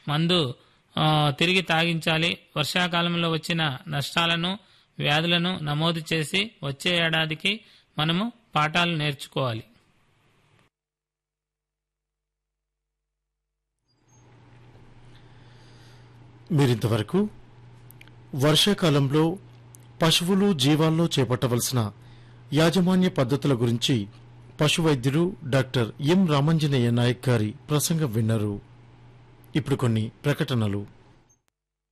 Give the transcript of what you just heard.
మందు ఆ, తిరిగి తాగించాలి వర్షాకాలంలో వచ్చిన నష్టాలను వ్యాధులను నమోదు చేసి వచ్చే ఏడాదికి మనము పాఠాలు నేర్చుకోవాలి మీరింతవరకు వర్షాకాలంలో పశువులు జీవాల్లో చేపట్టవలసిన యాజమాన్య పద్ధతుల గురించి పశు వైద్యుడు డాక్టర్ ఎం రామంజనేయ నాయక్ గారి ప్రసంగం విన్నారు ఇప్పుడు కొన్ని ప్రకటనలు